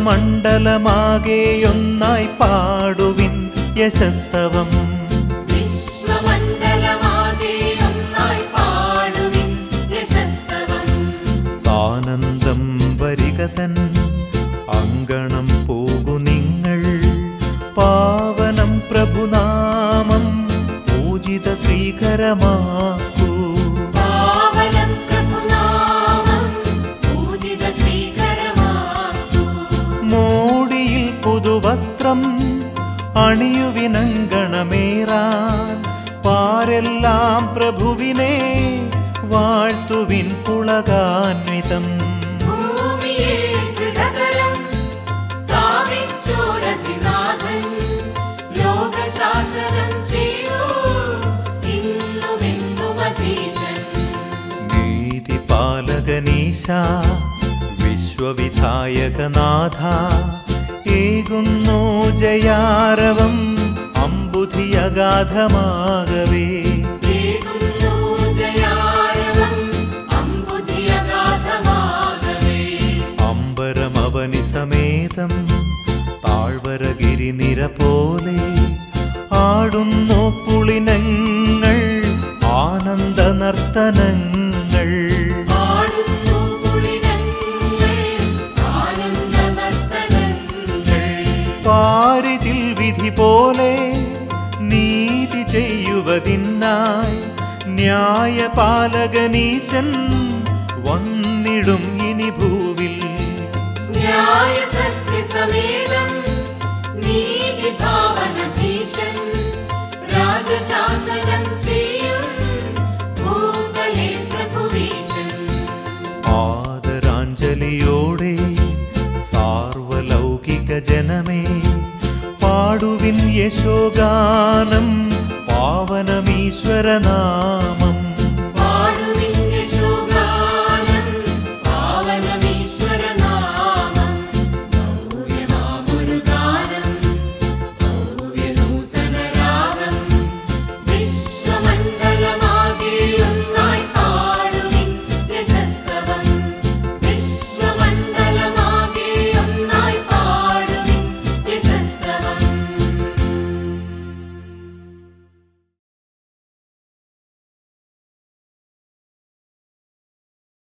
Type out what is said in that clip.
വിശ്വമണ്ഡലമാകെയൊന്നായി പാടുവിൻ യശസ്തവം വിശ്വമണ്ഡലമാകെ ഒന്നായി പാടുവിൻ യശസ്തവം സാനന്ദം വരികതൻ അങ്കണം പോകു നിങ്ങൾ പാവനം പ്രഭുനാമം പൂജിത ശ്രീകരമാക്കൂ പാവനം പ്രഭുനാമം പൂജിത ശ്രീകരമാക്കൂ മോടിയിൽ പുതുവസ്ത്രം അണിയുവിനങ്കണമേറാൻ പാരെല്ലാം പ്രഭുവിനെ വാഴ്ത്തുവിൻ പുളകാന്വിതം ഭൂമിയെ ദൃഢതരം സ്ഥാപിച്ചോരതിനാഥൻ ലോകശാസനം ചെയ്തു ഇന്നുമെന്നുമധീശൻ നീതിപാലകനീശ വിശ്വവിധായകനാഥ ഏകുന്നു ജയാരവം അമ്പുധിയഗാധമാകവേ ഏകുന്നു ജയാരവം അമ്പുതിയഗാധമാകവേ അമ്പരമവനി സമേതം താഴ്വരഗിരിനിര പോലെ ആടുന്നു പുളിനങ്ങൾ ആനന്ദ നർത്തനങ്ങൾ പാടുന്നു പുളിനങ്ങൾ ആനന്ദ നർത്തനങ്ങൾ പാരിതിൽ വിധി പോലെ നീതി ചെയ്യുവതിനായി ന്യായപാലകനീശൻ വന്നിടും ഇനി ഭൂവിൽ ന്യായ സത്യസമേതം നീതിഭാവനധീശൻ രാജശാസനം ചെയ്യും ഭൂതലെ പ്രഭുവീശൻ ആദരാഞ്ജലിയോടെ സാർവലൗകിക ജനമേ പാടുവിൻ യശോഗാനം പാവനമീശ്വരനാമം